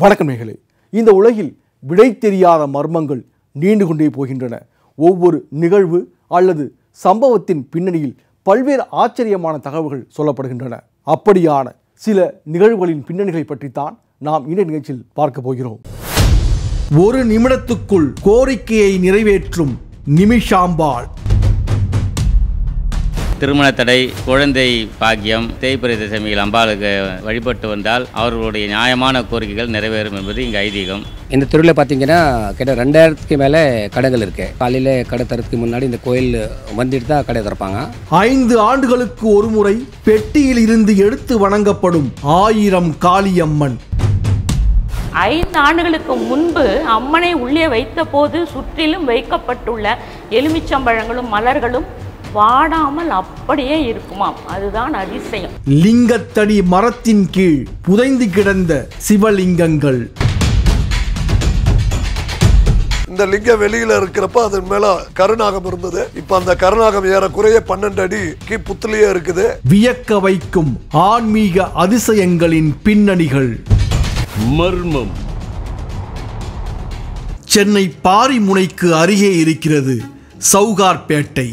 வணக்கம் நேயர்களே இந்த உலகில் விடை தெரியாத மர்மங்கள் நீண்டு கொண்டே போகின்றன ஒவ்வொரு நிகழ்வு அல்லது சம்பவத்தின் பின்னணியில் பல்வேறு ஆச்சரியமான தகவல்கள் சொல்லப்படுகின்றன அப்படியான சில நிகழ்வுகளின் பின்னணிகளை பற்றித்தான் நாம் இந்த நிகழ்ச்சியில் பார்க்க போகிறோம் ஒரு நிமிடத்துக்குள் கோரிக்கையை நிறைவேற்றும் நிமிஷாம்பாள் திருமண தடை குழந்தை பாக்கியம் தேய்பிரை தசமியில் அம்பாளுக்கு வழிபட்டு வந்தால் அவர்களுடைய நியாயமான கோரிக்கைகள் நிறைவேறும் என்பது இங்கு ஐதீகம் இந்த தெருவில் பார்த்தீங்கன்னா கிட்ட ரெண்டாயிரத்துக்கு மேலே கடைகள் இருக்கு காலையில் கடை தரத்துக்கு முன்னாடி இந்த கோயில் வந்துட்டு தான் கடை திறப்பாங்க ஐந்து ஆண்டுகளுக்கு ஒருமுறை பெட்டியில் இருந்து எடுத்து வணங்கப்படும் ஆயிரம் காளியம்மன் ஐந்து ஆண்டுகளுக்கு முன்பு அம்மனை உள்ளே வைத்தபோது சுற்றிலும் வைக்கப்பட்டுள்ள எலுமிச்சம்பழங்களும் மலர்களும் வாடாமல் அப்படியே இருக்குமாம் அதுதான் அதிசயம் லிங்கத்தடி மரத்தின் கீழ் புதைந்து கிடந்த சிவலிங்கங்கள் இந்த லிங்கம் வெளியில இருக்கிறப்ப அதன் மேல கருநாகம் இருந்தது இப்ப அந்த கருநாகம் ஏறக்குறைய பன்னெண்டு அடிக்கு புத்துலயே இருக்குது வியக்க வைக்கும் ஆன்மீக அதிசயங்களின் பின்னணிகள் மர்மம் சென்னை பாரிமுனைக்கு அருகே இருக்கிறது சவுகார்பேட்டை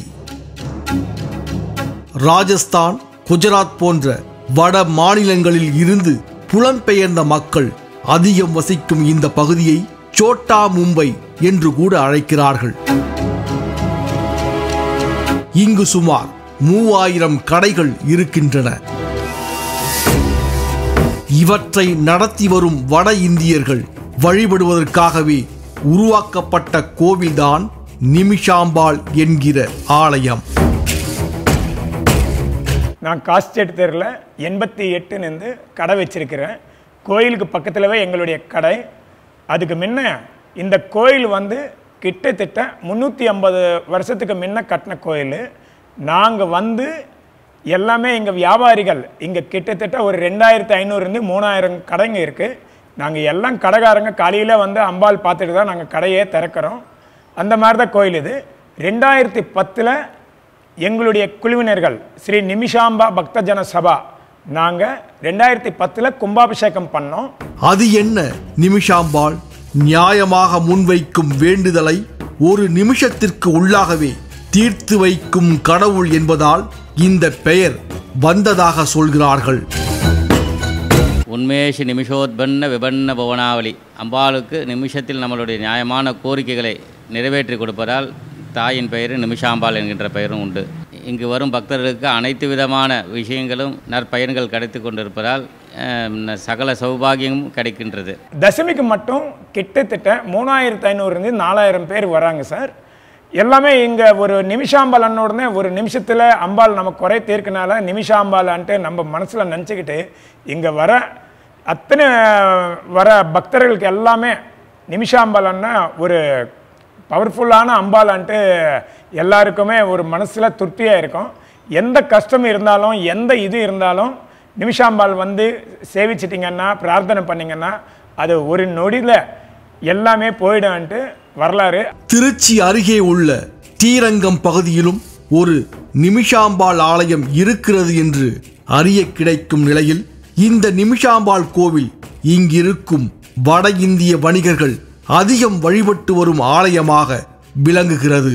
ராஜஸ்தான் குஜராத் போன்ற வட மாநிலங்களில் இருந்து புலம்பெயர்ந்த மக்கள் அதிகம் வசிக்கும் இந்த பகுதியை சோட்டா மும்பை என்று கூட அழைக்கிறார்கள் இங்கு சுமார் மூவாயிரம் கடைகள் இருக்கின்றன இவற்றை நடத்தி வரும் வட இந்தியர்கள் வழிபடுவதற்காகவே உருவாக்கப்பட்ட கோவில்தான் நிமிஷாம்பாள் என்கிற ஆலயம் நான் காஸ்டேட் தெருவில் எண்பத்தி எட்டுன்னு கடை வச்சிருக்கிறேன் கோயிலுக்கு பக்கத்திலவே எங்களுடைய கடை அதுக்கு முன்ன இந்த கோயில் வந்து கிட்டத்தட்ட முந்நூற்றி ஐம்பது வருஷத்துக்கு முன்ன கட்டின கோயில் நாங்கள் வந்து எல்லாமே எங்கள் வியாபாரிகள் இங்கே கிட்டத்தட்ட ஒரு ரெண்டாயிரத்து ஐநூறுலேருந்து மூணாயிரம் கடைங்க இருக்குது நாங்கள் எல்லாம் கடைக்காரங்க காலையில் வந்து அம்பாள் பார்த்துட்டு தான் நாங்கள் கடையே திறக்கிறோம் அந்த மாதிரி தான் கோயில் இது ரெண்டாயிரத்தி பத்தில் எங்களுடைய குழுவினர்கள் ஸ்ரீ நிமிஷாம்பா பக்தஜன சபா நாங்கள் ரெண்டாயிரத்தி பத்தில் கும்பாபிஷேகம் பண்ணோம் அது என்ன நிமிஷாம்பாள் நியாயமாக முன்வைக்கும் வேண்டுதலை ஒரு நிமிஷத்திற்கு உள்ளாகவே தீர்த்து வைக்கும் கடவுள் என்பதால் இந்த பெயர் வந்ததாக சொல்கிறார்கள் உண்மேஷி நிமிஷோத்பன்ன விபன்ன புவனாவளி அம்பாளுக்கு நிமிஷத்தில் நம்மளுடைய நியாயமான கோரிக்கைகளை நிறைவேற்றி கொடுப்பதால் தாயின் பெயர் நிமிஷாம்பாள் என்கின்ற பெயரும் உண்டு இங்கு வரும் பக்தர்களுக்கு அனைத்து விதமான விஷயங்களும் நற்பயன்கள் கிடைத்து கொண்டிருப்பதால் அஹ், சகல சௌபாகியமும் கிடைக்கின்றது தசமிக்கு மட்டும் கிட்டத்தட்ட மூணாயிரத்து ஐநூறுலேருந்து நாலாயிரம் பேர் வராங்க சார் எல்லாமே இங்கே ஒரு நிமிஷாம்பாள் அண்ண உடனே ஒரு நிமிஷத்தில் அம்பாள் நம்ம குறை தீர்க்கனால நிமிஷாம்பாளான்ட்டு நம்ம மனசில் நினச்சிக்கிட்டு இங்கே வர அத்தனை வர பக்தர்களுக்கு எல்லாமே நிமிஷாம்பாள் அண்ணா ஒரு பவர்ஃபுல்லான அம்பாளான்ட்டு எல்லாருக்குமே ஒரு மனசில் திருப்தியாக இருக்கும் எந்த கஷ்டம் இருந்தாலும் எந்த இது இருந்தாலும் நிமிஷாம்பாள் வந்து சேவிச்சிட்டிங்கன்னா பிரார்த்தனை பண்ணிங்கன்னா அது ஒரு நொடியில் எல்லாமே போயிடும்ன்ட்டு வரலாறு திருச்சி அருகே உள்ள ஸ்ரீரங்கம் பகுதியிலும் ஒரு நிமிஷாம்பாள் ஆலயம் இருக்கிறது என்று அறிய கிடைக்கும் நிலையில் இந்த நிமிஷாம்பாள் கோவில் இங்கிருக்கும் வட இந்திய வணிகர்கள் அதிகம் வழிபட்டு வரும் ஆலயமாக விளங்குகிறது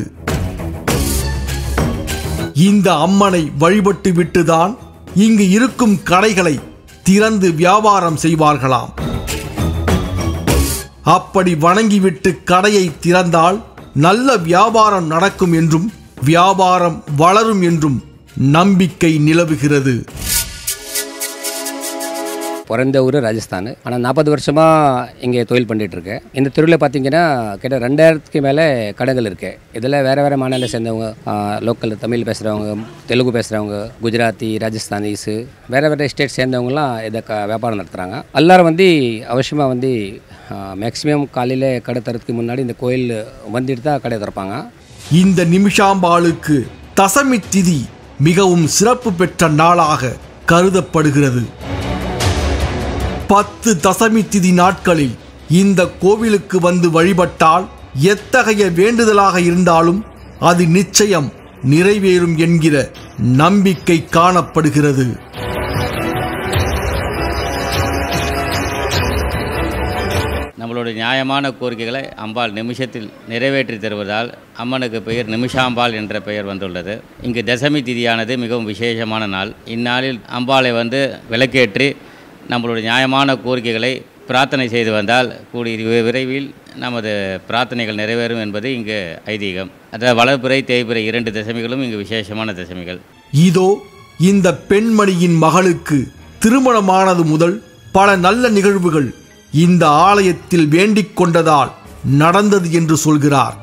இந்த அம்மனை வழிபட்டு விட்டுதான் இங்கு இருக்கும் கடைகளை திறந்து வியாபாரம் செய்வார்களாம் அப்படி வணங்கிவிட்டு கடையை திறந்தால் நல்ல வியாபாரம் நடக்கும் என்றும் வியாபாரம் வளரும் என்றும் நம்பிக்கை நிலவுகிறது பிறந்த ஊர் ராஜஸ்தான் ஆனால் நாற்பது வருஷமாக இங்கே தொழில் பண்ணிட்டு இருக்கேன் இந்த தெருவில் பார்த்தீங்கன்னா கிட்ட ரெண்டாயிரத்துக்கு மேலே கடைகள் இருக்கு இதில் வேறு வேறு மாநிலம் சேர்ந்தவங்க லோக்கல் தமிழ் பேசுகிறவங்க தெலுங்கு பேசுகிறவங்க குஜராத்தி ராஜஸ்தானிஸு வேறு வேறு ஸ்டேட் சேர்ந்தவங்கலாம் இதை க வியாபாரம் நடத்துகிறாங்க எல்லாரும் வந்து அவசியமாக வந்து மேக்ஸிமம் காலையில் கடை தரத்துக்கு முன்னாடி இந்த கோயில் வந்துட்டு தான் கடை திறப்பாங்க இந்த நிமிஷாம்பாளுக்கு தசமி திதி மிகவும் சிறப்பு பெற்ற நாளாக கருதப்படுகிறது பத்து தசமி திதி நாட்களில் இந்த கோவிலுக்கு வந்து வழிபட்டால் எத்தகைய வேண்டுதலாக இருந்தாலும் அது நிச்சயம் நிறைவேறும் என்கிற நம்பிக்கை காணப்படுகிறது நம்மளுடைய நியாயமான கோரிக்கைகளை அம்பாள் நிமிஷத்தில் நிறைவேற்றி தருவதால் அம்மனுக்கு பெயர் நிமிஷாம்பாள் என்ற பெயர் வந்துள்ளது இங்கு தசமி திதியானது மிகவும் விசேஷமான நாள் இந்நாளில் அம்பாளை வந்து விளக்கேற்றி நம்மளுடைய நியாயமான கோரிக்கைகளை பிரார்த்தனை செய்து வந்தால் கூடிய வி- விரைவில் நமது பிரார்த்தனைகள் நிறைவேறும் என்பது இங்கு ஐதீகம் அதாவது வளர்பிறை தேய்பிறை இரண்டு தசமிகளும் இங்கு விசேஷமான தசமிகள் இதோ இந்த பெண்மணியின் மகளுக்கு திருமணமானது முதல் பல நல்ல நிகழ்வுகள் இந்த ஆலயத்தில் வேண்டிக் கொண்டதால் நடந்தது என்று சொல்கிறார்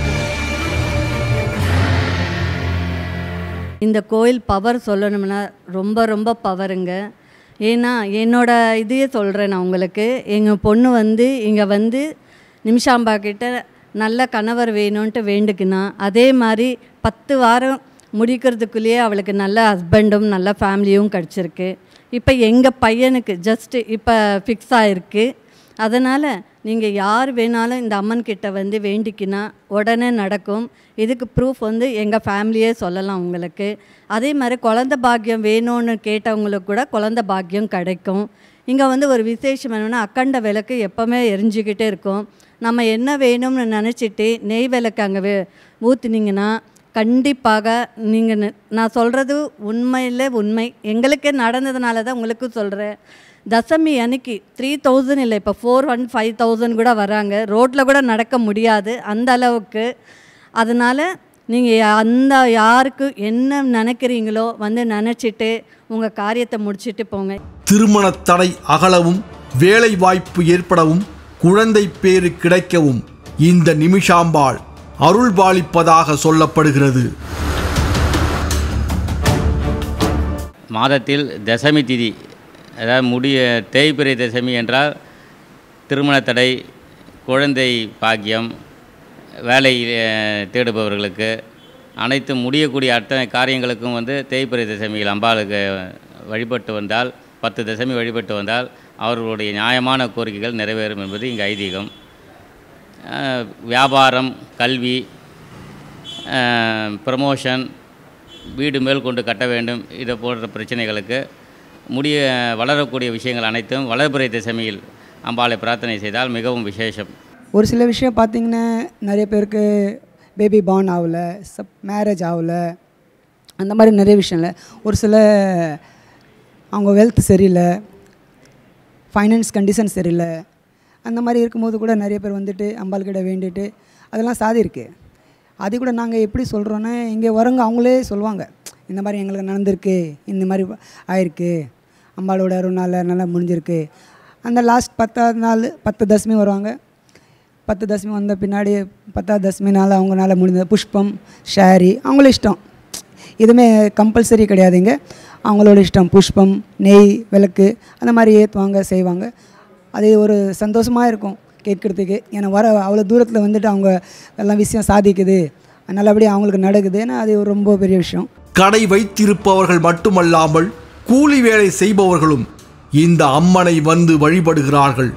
இந்த கோயில் பவர் சொல்லணும்னா ரொம்ப ரொம்ப பவருங்க ஏன்னா என்னோட இதையே சொல்கிறேன் நான் உங்களுக்கு எங்கள் பொண்ணு வந்து இங்கே வந்து நிமிஷாம்பா கிட்ட நல்ல கணவர் வேணும்ன்ட்டு வேண்டுக்குனா அதே மாதிரி பத்து வாரம் முடிக்கிறதுக்குள்ளேயே அவளுக்கு நல்ல ஹஸ்பண்டும் நல்ல ஃபேமிலியும் கிடச்சிருக்கு இப்போ எங்கள் பையனுக்கு ஜஸ்ட்டு இப்போ ஃபிக்ஸ் ஆகிருக்கு அதனால் நீங்கள் யார் வேணாலும் இந்த அம்மன் கிட்ட வந்து வேண்டிக்கினா உடனே நடக்கும் இதுக்கு ப்ரூஃப் வந்து எங்கள் ஃபேமிலியே சொல்லலாம் உங்களுக்கு அதே மாதிரி குழந்த பாக்கியம் வேணும்னு கேட்டவங்களுக்கு கூட குழந்த பாக்கியம் கிடைக்கும் இங்கே வந்து ஒரு விசேஷம் என்னென்னா அக்கண்ட விளக்கு எப்போவுமே எரிஞ்சுக்கிட்டே இருக்கும் நம்ம என்ன வேணும்னு நினச்சிட்டு நெய் விளக்கு அங்கே வே ஊற்றுனீங்கன்னா கண்டிப்பாக நீங்கள் நான் சொல்கிறது உண்மையில் உண்மை எங்களுக்கே நடந்ததுனால தான் உங்களுக்கும் சொல்கிறேன் தசமி அன்னைக்கு த்ரீ தௌசண்ட் இல்லை இப்போ ஃபோர் ஒன் ஃபைவ் தௌசண்ட் கூட வராங்க ரோட்டில் கூட நடக்க முடியாது அந்த அளவுக்கு அதனால் நீங்கள் அந்த யாருக்கு என்ன நினைக்கிறீங்களோ வந்து நினச்சிட்டு உங்கள் காரியத்தை முடிச்சிட்டு போங்க திருமணத் தடை அகலவும் வேலை வாய்ப்பு ஏற்படவும் குழந்தை பேறு கிடைக்கவும் இந்த நிமிஷாம்பாள் அருள் பாலிப்பதாக சொல்லப்படுகிறது மாதத்தில் தசமி திதி அதாவது முடிய தேய்பிறை தசமி என்றால் திருமண தடை குழந்தை பாக்கியம் வேலை அஹ், தேடுபவர்களுக்கு அனைத்து முடியக்கூடிய அத்தனை காரியங்களுக்கும் வந்து தேய்பிறை தசமியில் அம்பாளுக்கு வழிபட்டு வந்தால் பத்து தசமி வழிபட்டு வந்தால் அவர்களுடைய நியாயமான கோரிக்கைகள் நிறைவேறும் என்பது இங்கு ஐதீகம் அஹ், வியாபாரம் கல்வி ப்ரமோஷன் வீடு மேல் கொண்டு கட்ட வேண்டும் இது போன்ற பிரச்சனைகளுக்கு முடிய வளரக்கூடிய விஷயங்கள் அனைத்தும் வளர்பிறை தசமியில் அம்பாளை பிரார்த்தனை செய்தால் மிகவும் விசேஷம் ஒரு சில விஷயம் பார்த்தீங்கன்னா நிறைய பேருக்கு பேபி பார்ன் ஆகல சப் மேரேஜ் ஆகல அந்த மாதிரி நிறைய விஷயம் இல்லை ஒரு சில அவங்க வெல்த் சரியில்லை ஃபைனான்ஸ் கண்டிஷன் சரியில்லை அந்த மாதிரி இருக்கும்போது கூட நிறைய பேர் வந்துட்டு அம்பாள் கிட்ட வேண்டிட்டு அதெல்லாம் சாதி இருக்கு அது கூட நாங்கள் எப்படி சொல்கிறோன்னா இங்கே வரவங்க அவங்களே சொல்லுவாங்க இந்த மாதிரி எங்களுக்கு நடந்திருக்கு இந்த மாதிரி ஆயிருக்கு அம்பாளோட அருள்னால நல்லா முடிஞ்சிருக்கு அந்த லாஸ்ட் பத்தாவது நாள் பத்து தசமி வருவாங்க பத்து தசமி வந்த பின்னாடி பத்தாவது தசமினால் அவங்களால முடிஞ்ச புஷ்பம் ஷாரி அவங்கள இஷ்டம் எதுவுமே கம்பல்சரி கிடையாதுங்க அவங்களோட இஷ்டம் புஷ்பம் நெய் விளக்கு அந்த மாதிரி ஏற்றுவாங்க செய்வாங்க அது ஒரு சந்தோஷமாக இருக்கும் கேட்குறதுக்கு ஏன்னா வர அவ்வளோ தூரத்தில் வந்துட்டு அவங்க எல்லாம் விஷயம் சாதிக்குது நல்லபடியாக அவங்களுக்கு நடக்குதுன்னா அது ஒரு ரொம்ப பெரிய விஷயம் கடை வைத்திருப்பவர்கள் மட்டுமல்லாமல் கூலி வேலை செய்பவர்களும் இந்த அம்மனை வந்து வழிபடுகிறார்கள்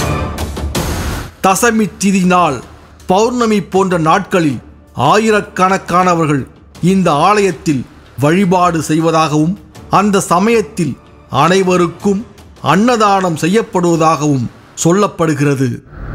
தசமி திதி நாள் பௌர்ணமி போன்ற நாட்களில் ஆயிரக்கணக்கானவர்கள் இந்த ஆலயத்தில் வழிபாடு செய்வதாகவும் அந்த சமயத்தில் அனைவருக்கும் அன்னதானம் செய்யப்படுவதாகவும் சொல்லப்படுகிறது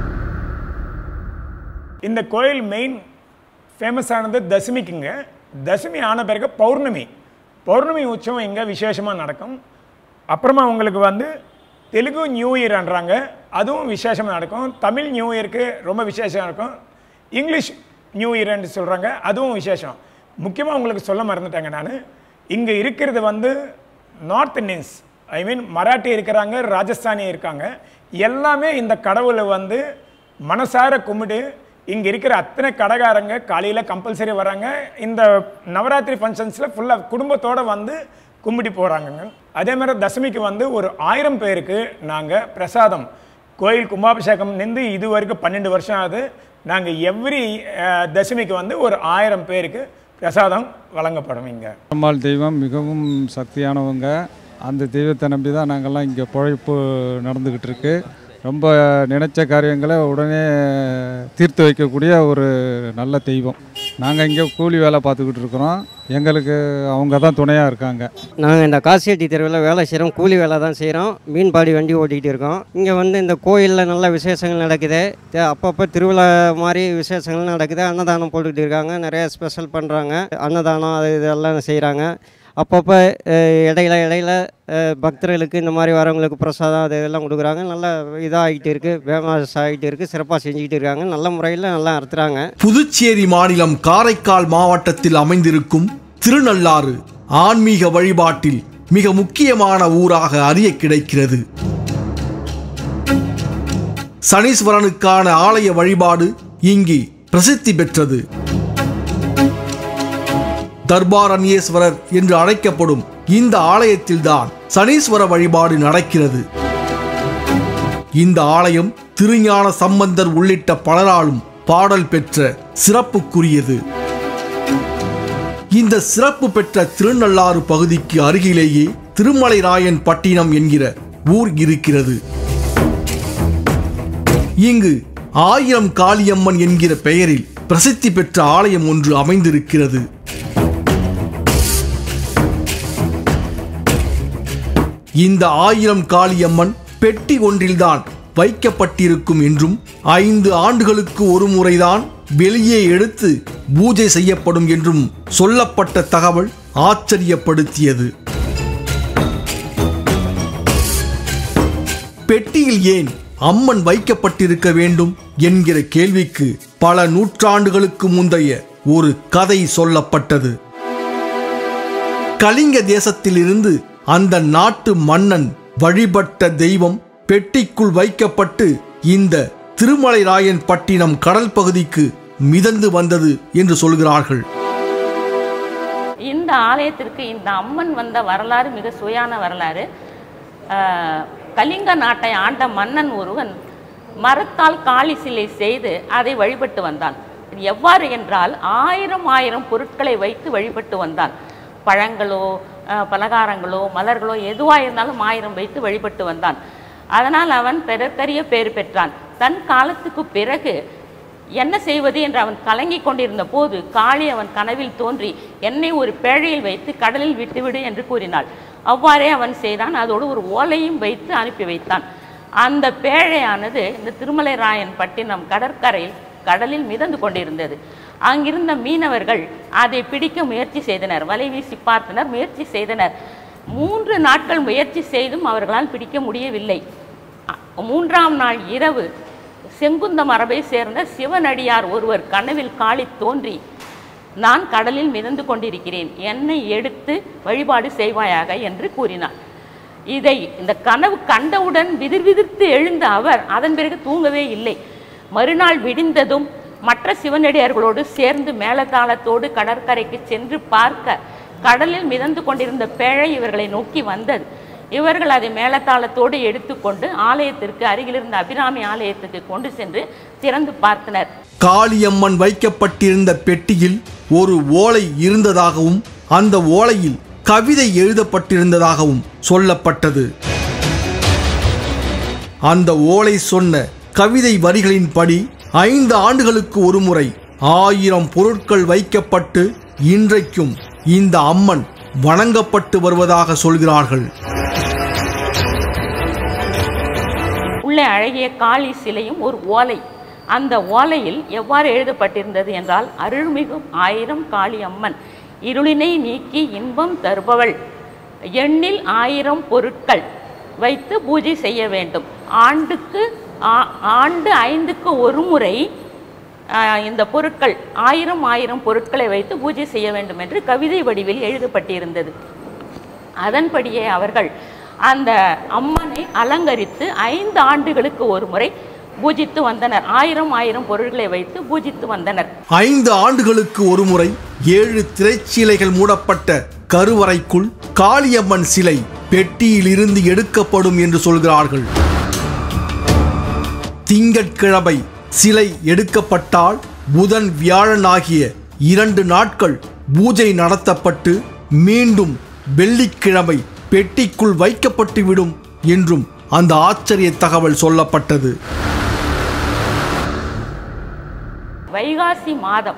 இந்த கோயில் மெயின் ஃபேமஸ் ஆனது தசமிக்குங்க தசமி ஆன பிறகு பௌர்ணமி பௌர்ணமி உற்சவம் இங்கே விசேஷமாக நடக்கும் அப்புறமா உங்களுக்கு வந்து தெலுங்கு நியூ இயர்ன்றாங்க அதுவும் விசேஷமாக நடக்கும் தமிழ் நியூ இயருக்கு ரொம்ப விசேஷம் இருக்கும் இங்கிலீஷ் நியூ இயர்ன்னு சொல்கிறாங்க அதுவும் விசேஷம் முக்கியமாக உங்களுக்கு சொல்ல மறந்துட்டேங்க நான் இங்கே இருக்கிறது வந்து north Indians I mean Marathi இருக்கிறாங்க ராஜஸ்தானி இருக்காங்க எல்லாமே இந்த கடவுளை வந்து மனசார கும்பிட்டு இங்கே இருக்கிற அத்தனை கடைக்காரங்க காலையில் கம்பல்சரி வராங்க இந்த நவராத்திரி ஃபங்க்ஷன்ஸில் ஃபுல்லாக குடும்பத்தோடு வந்து கும்பிட்டு போகிறாங்கங்க அதே மாதிரி தசமிக்கு வந்து ஒரு ஆயிரம் பேருக்கு நாங்கள் பிரசாதம் கோயில் கும்பாபிஷேகம் நின்று இது வரைக்கும் பன்னெண்டு வருஷம் ஆகுது நாங்கள் எவ்ரி தசமிக்கு வந்து ஒரு ஆயிரம் பேருக்கு பிரசாதம் வழங்கப்படும் இங்கே அம்பாள் தெய்வம் மிகவும் சக்தியானவங்க அந்த தெய்வத்தை நம்பி தான் நாங்கள்லாம் இங்கே பொழைப்பு நடந்துக்கிட்டு இருக்கு ரொம்ப நினைச்ச காரியங்களை உடனே தீர்த்து வைக்கக்கூடிய ஒரு நல்ல தெய்வம் நாங்கள் இங்கே கூலி வேலை பார்த்துக்கிட்டு இருக்கிறோம் எங்களுக்கு அவங்க தான் துணையாக இருக்காங்க நாங்கள் இந்த காசியட்டி தெருவில் வேலை செய்கிறோம் கூலி வேலை தான் செய்கிறோம் மீன்பாடி வண்டி ஓட்டிகிட்டு இருக்கோம் இங்கே வந்து இந்த கோயிலில் நல்ல விசேஷங்கள் நடக்குது த- அப்பப்போ திருவிழா மாதிரி விசேஷங்கள் நடக்குது அன்னதானம் போட்டுக்கிட்டு இருக்காங்க நிறைய ஸ்பெஷல் பண்ணுறாங்க அன்னதானம் அது இதெல்லாம் செய்கிறாங்க அப்பப்போ அஹ், இடையில இடையில அஹ், பக்தர்களுக்கு இந்த மாதிரி வரவங்களுக்கு பிரசாதம் அது இதெல்லாம் கொடுக்குறாங்க நல்லா இதாகிட்டு இருக்குது ஃபேமஸ் ஆகிட்டு இருக்குது சிறப்பாக செஞ்சுக்கிட்டு இருக்காங்க நல்ல முறையில் நல்லா நடத்துகிறாங்க புதுச்சேரி மாநிலம் காரைக்கால் மாவட்டத்தில் அமைந்திருக்கும் திருநள்ளாறு ஆன்மீக வழிபாட்டில் மிக முக்கியமான ஊராக அறிய கிடைக்கிறது சனீஸ்வரனுக்கான ஆலய வழிபாடு இங்கு பிரசித்தி பெற்றது தர்பாரண்யேஸ்வரர் என்று அழைக்கப்படும் இந்த ஆலயத்தில்தான் சனீஸ்வர வழிபாடு நடக்கிறது இந்த ஆலயம் திருஞான சம்பந்தர் உள்ளிட்ட பலராலும் பாடல் பெற்ற சிறப்புக்குரியது இந்த சிறப்பு பெற்ற திருநள்ளாறு பகுதிக்கு அருகிலேயே திருமலைராயன் பட்டினம் என்கிற ஊர் இருக்கிறது இங்கு ஆயிரம் காளியம்மன் என்கிற பெயரில் பிரசித்தி பெற்ற ஆலயம் ஒன்று அமைந்திருக்கிறது இந்த ஆயிரம் காளியம்மன் பெட்டி ஒன்றில்தான் வைக்கப்பட்டிருக்கும் என்றும் ஐந்து ஆண்டுகளுக்கு ஒரு முறைதான் வெளியே எடுத்து பூஜை செய்யப்படும் என்றும் சொல்லப்பட்ட தகவல் ஆச்சரியப்படுத்தியது பெட்டியில் ஏன் அம்மன் வைக்கப்பட்டிருக்க வேண்டும் என்கிற கேள்விக்கு பல நூற்றாண்டுகளுக்கு முந்தைய ஒரு கதை சொல்லப்பட்டது கலிங்க தேசத்திலிருந்து அந்த நாட்டு மன்னன் வழிபட்ட தெய்வம் பெட்டிக்குள் வைக்கப்பட்டு இந்த திருமலைராயன் பட்டினம் கடல் பகுதிக்கு மிதந்து வந்தது என்று சொல்கிறார்கள் இந்த ஆலயத்திற்கு இந்த அம்மன் வந்த வரலாறு மிக சுயான வரலாறு ஆஹ், கலிங்க நாட்டை ஆண்ட மன்னன் ஒருவன் மரத்தால் காளி சிலை செய்து அதை வழிபட்டு வந்தான் இது எவ்வாறு என்றால் ஆயிரம் ஆயிரம் பொருட்களை வைத்து வழிபட்டு வந்தான் பழங்களோ ஆஹ், பலகாரங்களோ மலர்களோ எதுவாக இருந்தாலும் ஆயிரம் வைத்து வழிபட்டு வந்தான் அதனால் அவன் பிறர்க்கரிய பேர் பெற்றான் தன் காலத்துக்கு பிறகு என்ன செய்வது என்று அவன் கலங்கிக் கொண்டிருந்த போது காளி அவன் கனவில் தோன்றி என்னை ஒரு பேழையில் வைத்து கடலில் விட்டுவிடு என்று கூறினாள் அவ்வாறே அவன் செய்தான் அதோடு ஒரு ஓலையும் வைத்து அனுப்பி வைத்தான் அந்த பேழையானது இந்த திருமலைராயன் பட்டினம் கடற்கரையில் கடலில் மிதந்து கொண்டிருந்தது அங்கிருந்த மீனவர்கள் அதை பிடிக்க முயற்சி செய்தனர் வலை வீசி பார்த்தனர் முயற்சி செய்தனர் மூன்று நாட்கள் முயற்சி செய்தும் அவர்களால் பிடிக்க முடியவில்லை அ- மூன்றாம் நாள் இரவு செங்குந்த மரபை சேர்ந்த சிவனடியார் ஒருவர் கனவில் காளி தோன்றி நான் கடலில் மிதந்து கொண்டிருக்கிறேன் என்னை எடுத்து வழிபாடு செய்வாயாக என்று கூறினார் இதை இந்த கனவு கண்டவுடன் விதிர் விதிர்த்து எழுந்த அவர் அதன் பிறகு தூங்கவே இல்லை மறுநாள் விடிந்ததும் மற்ற சிவனடியார்களோடு சேர்ந்து மேலதாளத்தோடு கடற்கரைக்கு சென்று பார்க்க கடலில் மிதந்து கொண்டிருந்த பேழை இவர்களை நோக்கி வந்தது இவர்கள் அதை மேலத்தாளத்தோடு எடுத்துக்கொண்டு ஆலயத்திற்கு அருகிலிருந்த அபிராமி ஆலயத்துக்கு கொண்டு சென்று திறந்து பார்த்தனர் காளியம்மன் வைக்கப்பட்டிருந்த பெட்டியில் ஒரு ஓலை இருந்ததாகவும் அந்த ஓலையில் கவிதை எழுதப்பட்டிருந்ததாகவும் சொல்லப்பட்டது அந்த ஓலை சொன்ன கவிதை வரிகளின்படி ஐந்து ஆண்டுகளுக்கு ஒருமுறை ஆயிரம் பொருட்கள் வைக்கப்பட்டு இன்றைக்கும் இந்த அம்மன் வணங்கப்பட்டு வருவதாக சொல்கிறார்கள் உள்ளே அழகிய காளி சிலையும் ஒரு ஓலை அந்த ஓலையில் எவ்வாறு எழுதப்பட்டிருந்தது என்றால் அருள்மிகும் ஆயிரம் காளி அம்மன் இருளினை நீக்கி இன்பம் தருபவள் எண்ணில் ஆயிரம் பொருட்கள் வைத்து பூஜை செய்ய வேண்டும் ஆண்டுக்கு ஆ- ஆண்டு ஐந்துக்கு ஒரு முறை ஆ, இந்த பொருட்கள் ஆயிரம் ஆயிரம் பொருட்களை வைத்து பூஜை செய்ய வேண்டும் என்று கவிதை வடிவில் எழுதப்பட்டிருந்தது அதன்படியே அவர்கள் அந்த அம்மனை அலங்கரித்து ஐந்து ஆண்டுகளுக்கு ஒரு முறை பூஜித்து வந்தனர் ஆயிரம் ஆயிரம் பொருட்களை வைத்து பூஜித்து வந்தனர் ஐந்து ஆண்டுகளுக்கு ஒருமுறை ஏழு திரைச்சீலைகள் மூடப்பட்ட கருவறைக்குள் காளியம்மன் சிலை பெட்டியிலிருந்து எடுக்கப்படும் என்று சொல்கிறார்கள் திங்கட்கிழமை சிலை எடுக்கப்பட்டால் புதன் வியாழன் ஆகிய இரண்டு நாட்கள் பூஜை நடத்தப்பட்டு மீண்டும் வெள்ளிக்கிழமை பெட்டிக்குள் வைக்கப்பட்டு விடும் என்றும் அந்த ஆச்சரிய தகவல் சொல்லப்பட்டது வைகாசி மாதம்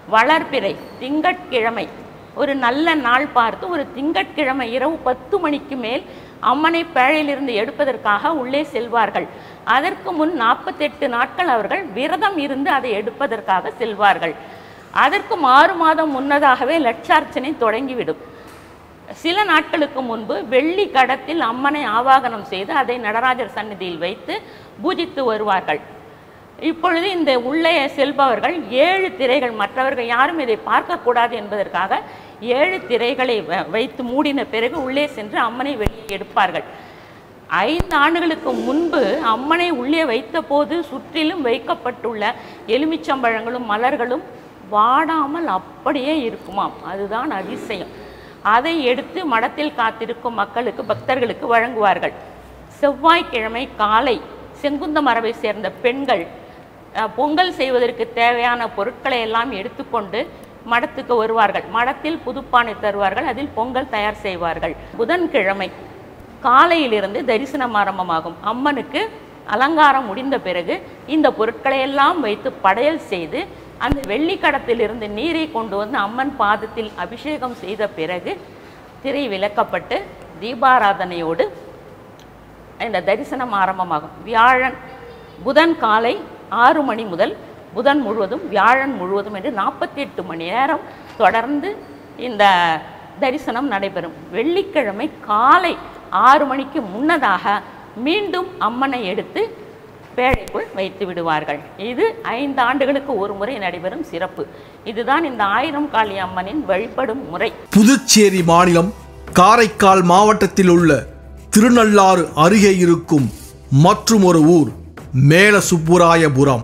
வளர்பிறை திங்கட்கிழமை ஒரு நல்ல நாள் பார்த்து ஒரு திங்கட்கிழமை இரவு பத்து மணிக்கு மேல் அம்மனை பேழையிலிருந்து எடுப்பதற்காக உள்ளே செல்வார்கள் அதற்கு முன் நாற்பத்தெட்டு நாட்கள் அவர்கள் விரதம் இருந்து அதை எடுப்பதற்காக செல்வார்கள் அதற்கு ஆறு மாதம் முன்னதாகவே லட்சார்ச்சனை தொடங்கிவிடும் சில நாட்களுக்கு முன்பு வெள்ளி கடத்தில் அம்மனை ஆவாகனம் செய்து அதை நடராஜர் சந்நிதியில் வைத்து பூஜித்து வருவார்கள் இப்பொழுது இந்த உள்ளே செல்பவர்கள் ஏழு திரைகள் மற்றவர்கள் யாரும் இதை பார்க்கக்கூடாது என்பதற்காக ஏழு திரைகளை வ- வைத்து மூடின பிறகு உள்ளே சென்று அம்மனை வெளியே எடுப்பார்கள் ஐந்து ஆண்டுகளுக்கு முன்பு அம்மனை உள்ளே வைத்தபோது சுற்றிலும் வைக்கப்பட்டுள்ள எலுமிச்சம்பழங்களும் மலர்களும் வாடாமல் அப்படியே இருக்குமாம் அதுதான் அதிசயம் அதை எடுத்து மடத்தில் காத்திருக்கும் மக்களுக்கு பக்தர்களுக்கு வழங்குவார்கள் செவ்வாய்க்கிழமை காலை செங்குந்த மரபை சேர்ந்த பெண்கள் அஹ், பொங்கல் செய்வதற்கு தேவையான பொருட்களை எல்லாம் எடுத்துக்கொண்டு மடத்துக்கு வருவார்கள் மடத்தில் புதுப்பானை தருவார்கள் அதில் பொங்கல் தயார் செய்வார்கள் புதன்கிழமை காலையிலிருந்து தரிசனம் ஆரம்பமாகும் அம்மனுக்கு அலங்காரம் முடிந்த பிறகு இந்த பொருட்களை எல்லாம் வைத்து படையல் செய்து அந்த வெள்ளிக்கடத்திலிருந்து நீரை கொண்டு வந்து அம்மன் பாதத்தில் அபிஷேகம் செய்த பிறகு திரை விலக்கப்பட்டு தீபாராதனையோடு இந்த தரிசனம் ஆரம்பமாகும் வியாழன் புதன் காலை ஆறு மணி முதல் புதன் முழுவதும் வியாழன் முழுவதும் என்று நாற்பத்தி எட்டு மணி நேரம் தொடர்ந்து இந்த தரிசனம் நடைபெறும் வெள்ளிக்கிழமை காலை ஆறு மணிக்கு முன்னதாக மீண்டும் அம்மனை எடுத்து பேழைக்குள் வைத்து விடுவார்கள் இது ஐந்து ஆண்டுகளுக்கு ஒரு முறை நடைபெறும் சிறப்பு இதுதான் இந்த ஆயிரம் காளி அம்மனின் வழிபடும் முறை புதுச்சேரி மாநிலம் காரைக்கால் மாவட்டத்தில் உள்ள திருநள்ளாறு அருகே இருக்கும் மற்றும் ஒரு ஊர் மேல சுப்புராயபுரம்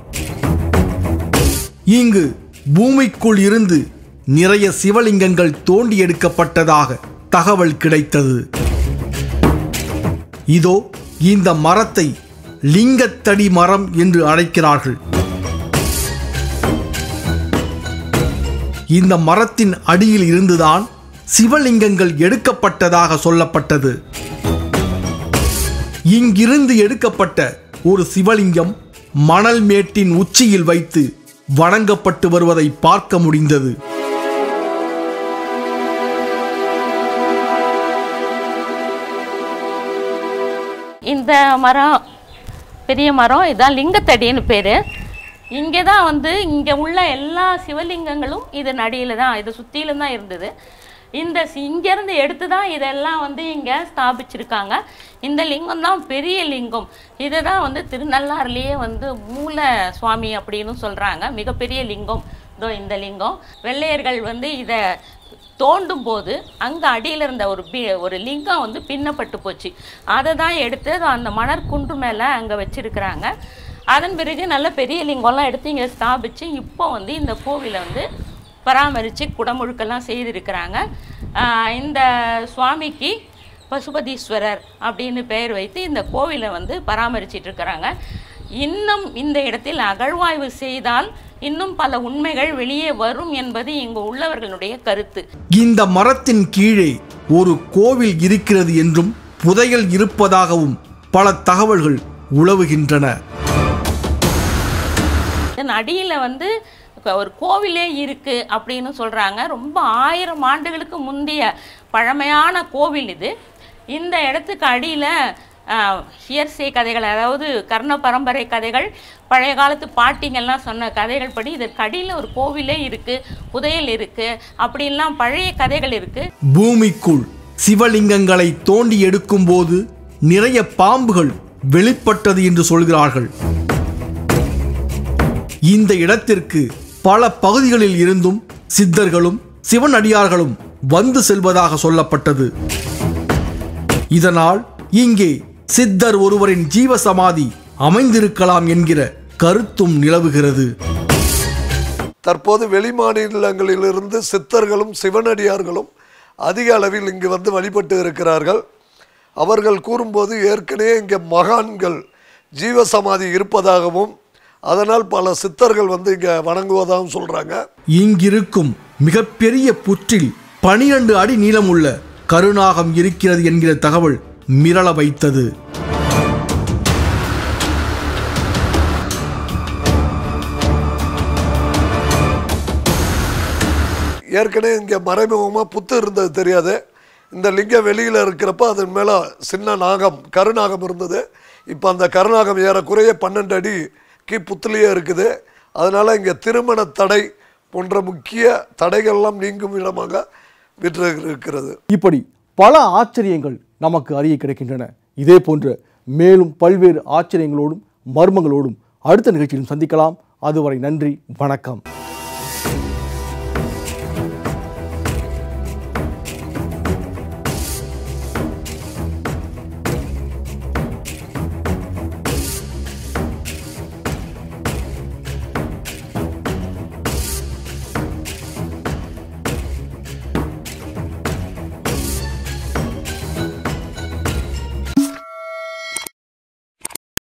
இங்கு பூமிக்குள் இருந்து நிறைய சிவலிங்கங்கள் தோண்டி எடுக்கப்பட்டதாக தகவல் கிடைத்தது இதோ இந்த மரத்தை லிங்கத்தடி மரம் என்று அழைக்கிறார்கள் இந்த மரத்தின் அடியில் இருந்துதான் சிவலிங்கங்கள் எடுக்கப்பட்டதாக சொல்லப்பட்டது இங்கிருந்து எடுக்கப்பட்ட ஒரு சிவலிங்கம் மணல் மேட்டின் உச்சியில் வைத்து வணங்கப்பட்டு வருவதை பார்க்க முடிந்தது இந்த மரம் பெரிய மரம் இதான் லிங்கத்தடின்னு பேர் இங்கே தான் வந்து இங்கே உள்ள எல்லா சிவலிங்கங்களும் இதன் அடியில் தான் இது சுற்றிலும் தான் இருந்தது இந்த சி- இங்கேருந்து எடுத்து தான் இதெல்லாம் வந்து இங்கே ஸ்தாபிச்சிருக்காங்க இந்த லிங்கம் தான் பெரிய லிங்கம் இதை தான் வந்து திருநள்ளாறுலேயே வந்து மூல சுவாமி அப்படின்னு சொல்கிறாங்க மிகப்பெரிய லிங்கம் இதோ இந்த லிங்கம் வெள்ளையர்கள் வந்து இதை தோண்டும் போது அங்கே அடியில் இருந்த ஒரு பி ஒரு லிங்கம் வந்து பின்னப்பட்டு போச்சு அதை தான் எடுத்து அது அந்த மணற்குன்று மேலே அங்கே வச்சிருக்கிறாங்க அதன் பிறகு நல்ல பெரிய லிங்கம்லாம் எடுத்து இங்கே ஸ்தாபித்து இப்போ வந்து இந்த கோவிலை வந்து பராமரித்து குடமுழுக்கெல்லாம் செய்திருக்கிறாங்க ஆஹ் இந்த சுவாமிக்கு பசுபதீஸ்வரர் அப்படின்னு பெயர் வைத்து இந்த கோவிலை வந்து பராமரிச்சிட்டு இருக்கிறாங்க இன்னும் இந்த இடத்தில் அகழ்வாய்வு செய்தால் இன்னும் பல உண்மைகள் வெளியே வரும் என்பது இங்கு உள்ளவர்களுடைய கருத்து இந்த மரத்தின் கீழே ஒரு கோவில் இருக்கிறது என்றும் புதையல் இருப்பதாகவும் பல தகவல்கள் உலவுகின்றன இதன் அடியில் வந்து இப்ப ஒரு கோவிலே இருக்கு அப்படின்னு சொல்றாங்க ரொம்ப ஆயிரம் ஆண்டுகளுக்கு முந்தைய பழமையான கோவில் இது இந்த இடத்துக்கு அடியில் இயற்சை கதைகள் அதாவது கர்ண பரம்பரை கதைகள் பழைய காலத்து பாட்டிங்கெல்லாம் சொன்ன கதைகள் படி இதற்கு அடியில் ஒரு கோவிலே இருக்கு புதையல் இருக்கு அப்படின்லாம் பழைய கதைகள் இருக்கு பூமிக்குள் சிவலிங்கங்களை தோண்டி எடுக்கும்போது நிறைய பாம்புகள் வெளிப்பட்டது என்று சொல்கிறார்கள் இந்த இடத்திற்கு பல பகுதிகளில் இருந்தும் சித்தர்களும் சிவன் அடியார்களும் வந்து செல்வதாக சொல்லப்பட்டது இதனால் இங்கே சித்தர் ஒருவரின் ஜீவசமாதி அமைந்திருக்கலாம் என்கிற கருத்தும் நிலவுகிறது தற்போது வெளிமாநிலங்களிலிருந்து சித்தர்களும் சிவனடியார்களும் அதிக அளவில் இங்கு வந்து வழிபட்டு இருக்கிறார்கள் அவர்கள் கூறும்போது ஏற்கனவே இங்கே மகான்கள் ஜீவசமாதி இருப்பதாகவும் அதனால் பல சித்தர்கள் வந்து இங்கே வணங்குவதாகவும் சொல்கிறாங்க இங்கிருக்கும் மிகப்பெரிய புற்றில் பனிரெண்டு அடி நீளமுள்ள கருநாகம் இருக்கிறது என்கிற தகவல் மிரள வைத்தது ஏற்கனவே இங்கே மறைமுகமாக புத்து இருந்தது தெரியாது இந்த லிங்கம் வெளியில் இருக்கிறப்ப அதன் மேலே சின்ன நாகம் கருநாகம் இருந்தது இப்போ அந்த கருநாகம் ஏறக்குறைய பன்னெண்டு அடிக்கு புத்துலேயே இருக்குது அதனால் இங்கே திருமண தடை போன்ற முக்கிய தடைகள்லாம் நீங்கும் இடமாக விற்று இருக்கிறது இப்படி பல ஆச்சரியங்கள் நமக்கு அறிய கிடைக்கின்றன இதே போன்ற மேலும் பல்வேறு ஆச்சரியங்களோடும் மர்மங்களோடும் அடுத்த நிகழ்ச்சியிலும் சந்திக்கலாம் அதுவரை நன்றி வணக்கம்